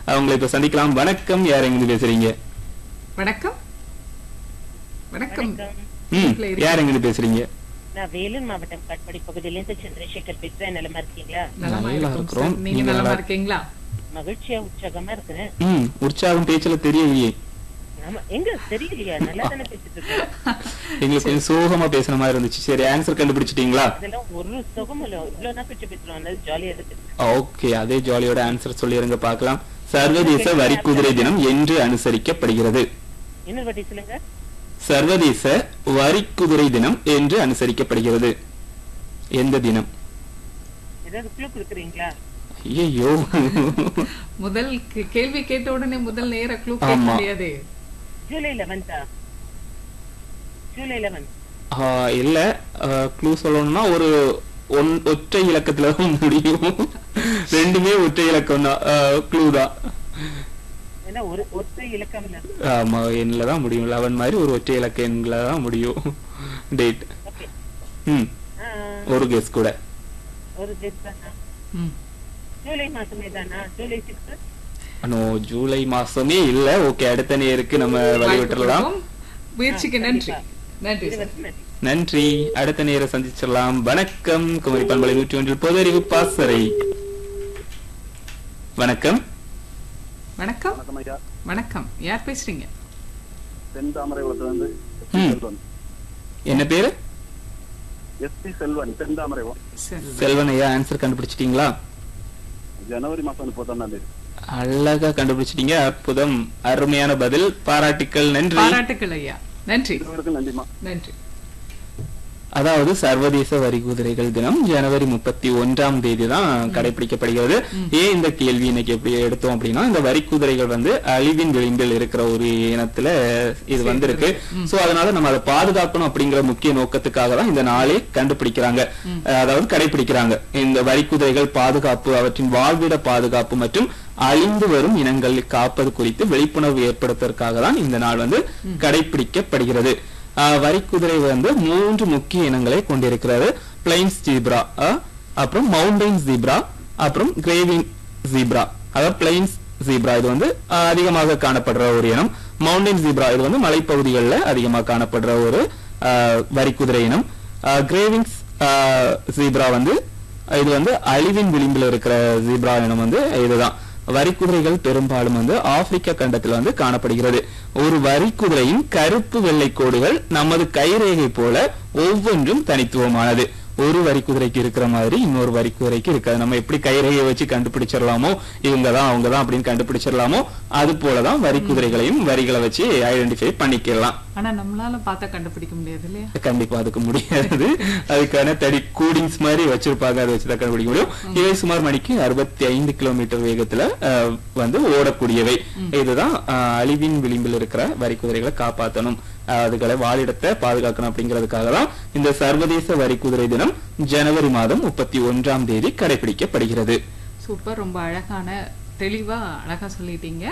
அவங்களை இப்ப சந்திக்கலாம் வணக்கம் யார் எங்க பேசுறீங்க வணக்கம் வணக்கம் வணக்கம். ம் வீட்ல இருக்கீங்க. யார் எங்க பேசுறீங்க நான் வேலூர் மாவட்டம் காட்பாடி பகுதியிலிருந்து சந்திரசேகர் பேசுறேன் நலமா இருக்கீங்களா நலமா நல்லா இருக்கும் இருக்கிறோம். சார். நீங்க நீங்க நலமா நல்லா- இருக்கீங்களா மகிழ்ச்சியா உற்சாகமா இருக்கிறேன் ம் உற்சாகம் பேச்சுல தெரியலையே ஆமா எங்க தெரியலையா நல்லா தானே பேசிட்டு இருக்கேன் எங்களுக்கு கொஞ்சம் சோகமா பேசுன மாதிரி இருந்துச்சு சரி ஆன்சர் கண்டுபிடிச்சிட்டீங்களா அதெல்லாம் ஒரு சுகம் இல்ல இவ்வளவு நாள் பேச்சு பேசுறோம் அதனால ஜாலியா இருக்கு ஓகே அதே ஜாலியோட ஆன்சர் சொல்லிருங்க பார்க்கலாம் சர்வதேச வரிக்குதிரை தினம் என்று அனுசரிக்கப்படுகிறது இன்னொரு வாட்டி சொல்லுங்க சர்வதேச வரிக்குதிரை தினம் என்று அனுசரிக்கப்படுகிறது எந்த தினம் ஏதாவது குழு கொடுக்குறீங்களா ஐயோ முதல் கே- கேள்வி கேட்ட உடனே முதல் நேர க்ளூ கேட்க ஆமா. முடியாது ஜூலை லெவன்த்தா ஜூலை லெவன் இல்ல க்ளூ சொல்லணும்னா ஒரு ஒன் ஒற்றை இலக்கத்துல தான் முடியும் ரெண்டுமே ஒற்றை இலக்கம் தான் க்ளூ தான் ஏன்னா ஒரு ஒற்றை இலக்கம் இல்ல ஆமா எண்ணில் தான் முடியும் லெவன் மாதிரி ஒரு ஒற்றை இலக்க எண்ணில் தான் முடியும் டேட் ஓகே ம் ஒரு கெஸ் கூட ஒரு டேட் தானா ம். ஜூலை மாசமே தானா ஜூலை சிக்ஸ் நோ ஜூலை மாசமே இல்ல ஓகே அடுத்த நேருக்கு நம்ம வாய்ப்பு வழிவிட்டுறலாம் கொடுப்போம். முயற்சிக்கு ஆ, நன்றி கண்டிப்பா. நன்றி இது சார். வரைக்கும் நன்றி நன்றி அடுத்த நேர சந்திச்சிடலாம் வணக்கம் குமரி பண்பலை நூற்றி ஒன்றில் பொது அறிவு பாசறை வணக்கம் வணக்கம் வணக்கம் ஐயா வணக்கம் யார் பேசுறீங்க தென் தாமரைகுளத்துல இருந்து ம். செல்வன் என்ன பேரு எஸ்பி செல்வன் தென் தாமரைகுளம் சரி. செல்வன் ஐயா ஆன்சர் கண்டுபிடிச்சிட்டீங்களா ஜனவரி மாசம் முப்பத்தொன்னாம் தேதி அழகா கண்டுபிடிச்சிட்டீங்க அற்புதம் அருமையான பதில் பாராட்டுக்கள் நன்றி பாராட்டுக்கள் ஐயா நன்றி இருவருக்கும் நன்றிமா நன்றி அதாவது சர்வதேச வரி குதிரைகள் தினம் ஜனவரி முப்பத்தி ஒன்றாம் தேதி தான் கடைபிடிக்கப்படுகிறது ஏன் இந்த கேள்வி இன்னைக்கு எப்படி எடுத்தோம் அப்படின்னா இந்த வரி குதிரைகள் வந்து அழிவின் விளிம்பில் இருக்கிற ஒரு இனத்துல இது வந்திருக்கு சோ அதனால நம்ம அதை பாதுகாக்கணும் அப்படிங்கிற முக்கிய நோக்கத்துக்காக தான் இந்த நாளே கண்டுபிடிக்கிறாங்க அஹ் அதாவது கடைபிடிக்கிறாங்க இந்த வரி குதிரைகள் பாதுகாப்பு அவற்றின் வாழ்விட பாதுகாப்பு மற்றும் அழிந்து வரும் இனங்களை காப்பது குறித்து விழிப்புணர்வு ஏற்படுத்துவதற்காக தான் இந்த நாள் வந்து கடைபிடிக்கப்படுகிறது ஆஹ் வரிக்குதிரை வந்து மூன்று முக்கிய இனங்களை கொண்டிருக்கிறது பிளைன்ஸ் ஜீப்ரா அப்புறம் மவுண்டைன் ஜீப்ரா அப்புறம் கிரேவின் ஜீப்ரா அதாவது பிளைன்ஸ் ஜீப்ரா இது வந்து ஆஹ் அதிகமாக காணப்படுற ஒரு இனம் மவுண்டைன் ஜீப்ரா இது வந்து மலைப்பகுதிகளில் அதிகமாக காணப்படுற ஒரு ஆஹ் வரிக்குதிரை இனம் கிரேவிங்ஸ் ஜீப்ரா வந்து இது வந்து அழிவின் விளிம்பில் இருக்கிற ஜீப்ரா இனம் வந்து இதுதான் வரிக்குதிரைகள் பெரும்பாலும் வந்து ஆப்பிரிக்க கண்டத்தில் வந்து காணப்படுகிறது ஒரு வரிக்குதிரையின் கருப்பு வெள்ளை கோடுகள் நமது கைரேகை போல ஒவ்வொன்றும் தனித்துவமானது ஒரு வரிக்குதிரைக்கு இருக்கிற மாதிரி இன்னொரு வரிக்குதிரைக்கு இருக்காது நம்ம எப்படி கைரேகையை வச்சு கண்டுபிடிச்சிடலாமோ இவங்க தான் அவங்க தான் அப்படின்னு கண்டுபிடிச்சிடலாமோ அது போலதான் வரிக்குதிரைகளையும் வரிகளை வச்சு ஐடென்டிஃபை பண்ணிக்கலாம் ஆனா நம்மளால பார்த்தா கண்டுபிடிக்க முடியாது இல்லையா கண்டிப்பா அதுக்கு முடியாது அதுக்கான தடி கூடிங்ஸ் மாதிரி வச்சிருப்பாங்க அதை வச்சுதான் கண்டுபிடிக்க முடியும் இவை சுமார் மணிக்கு அறுபத்தி ஐந்து கிலோமீட்டர் வேகத்துல அஹ், வந்து ஓடக்கூடியவை இதுதான் அஹ், அழிவின் விளிம்பில் இருக்கிற வரி குதிரைகளை காப்பாற்றணும் அஹ், அதுகளை வாழிடத்தை பாதுகாக்கணும் அப்படிங்கிறதுக்காக தான் இந்த சர்வதேச வரி குதிரை தினம் ஜனவரி மாதம் முப்பத்தி ஒன்றாம் தேதி கடைபிடிக்கப்படுகிறது சூப்பர் ரொம்ப அழகான தெளிவா அழகா சொல்லிட்டீங்க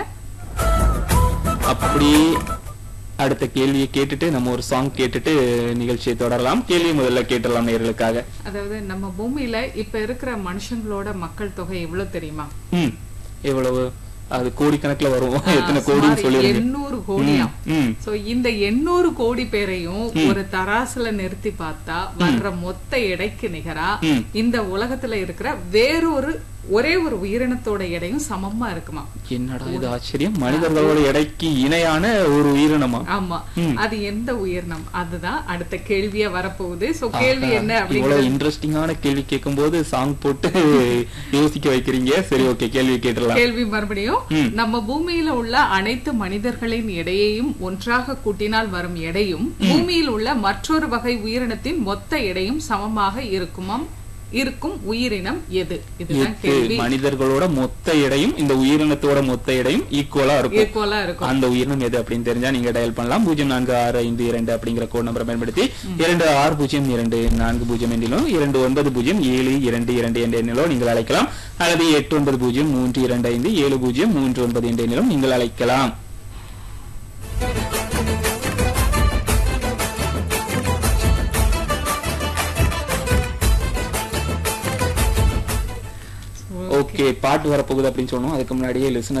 அப்படி அடுத்த கேள்வியை கேட்டுட்டு நம்ம ஒரு சாங் கேட்டுட்டு நிகழ்ச்சியை தொடரலாம் கேள்வி முதல்ல கேட்டுடலாம் நேர்களுக்காக அதாவது நம்ம பூமியில இப்ப இருக்கிற மனுஷங்களோட மக்கள் தொகை எவ்வளவு தெரியுமா ம் எவ்வளவு அது கோடிக்கணக்குல வரும் எத்தனை ஆஹ், கோடின்னு சுமார் சொல்லிருங்க எண்ணூறு கோடியாம் ம் சோ இந்த எண்ணூறு கோடி பேரையும் ஒரு தராசுல நிறுத்தி பார்த்தா வர்ற மொத்த எடைக்கு நிகரா ம். இந்த உலகத்துல இருக்கிற வேறொரு ஒரே ஒரு உயிரினத்தோட எடையும் சமமா இருக்குமா என்னடா இது ஆச்சரியம் மனிதர்களோட எடைக்கு இணையான ஒரு உயிரினமா ஆமா ம். அது எந்த உயிரினம் அதுதான் அடுத்த கேள்வியா வரப்போகுது சோ கேள்வி என்ன இவ்வளவு அப்படிங்கிறது இன்ட்ரெஸ்டிங்கான கேள்வி கேட்கும்போது சாங் போட்டு யோசிக்க வைக்கிறீங்க சரி ஓகே கேள்வி கேட்டுடலாம் கேள்வி மறுபடியும் ம். நம்ம பூமியில உள்ள அனைத்து மனிதர்களின் எடையையும் ஒன்றாக கூட்டினால் வரும் எடையும் பூமியில் உள்ள மற்றொரு வகை உயிரினத்தின் மொத்த எடையும் சமமாக இருக்குமாம் இருக்கும் உயிரினம் எது இதுதான் எட்டு கேள்வி மனிதர்களோட மொத்த எடையும் இந்த உயிரினத்தோட மொத்த எடையும் ஈக்குவலா இருக்கும் ஈக்குவலா இருக்கும் அந்த உயிரினம் எது அப்படின்னு தெரிஞ்சா நீங்க டயல் பண்ணலாம் பூஜ்ஜியம் நான்கு ஆறு ஐந்து இரண்டு அப்படிங்கிற கோட் நம்பரை பயன்படுத்தி இரண்டு ஆறு பூஜ்ஜியம் இரண்டு நான்கு பூஜ்ஜியம் எண்ணிலும் இரண்டு ஒன்பது பூஜ்ஜியம் ஏழு இரண்டு இரண்டு என்ற எண்ணிலோ நீங்கள் அழைக்கலாம் அல்லது எட்டு ஒன்பது பூஜ்ஜியம் மூன்று இரண்டு ஐந்து ஏழு பூஜ்ஜியம் மூன்று ஒன்பது என்ற எண்ணிலும் நீங்கள் அழைக்கலாம் ஓகே பாட்டு வரப்போகுது அப்படின்னு சொன்னோம் அதுக்கு முன்னாடியே லிசனர்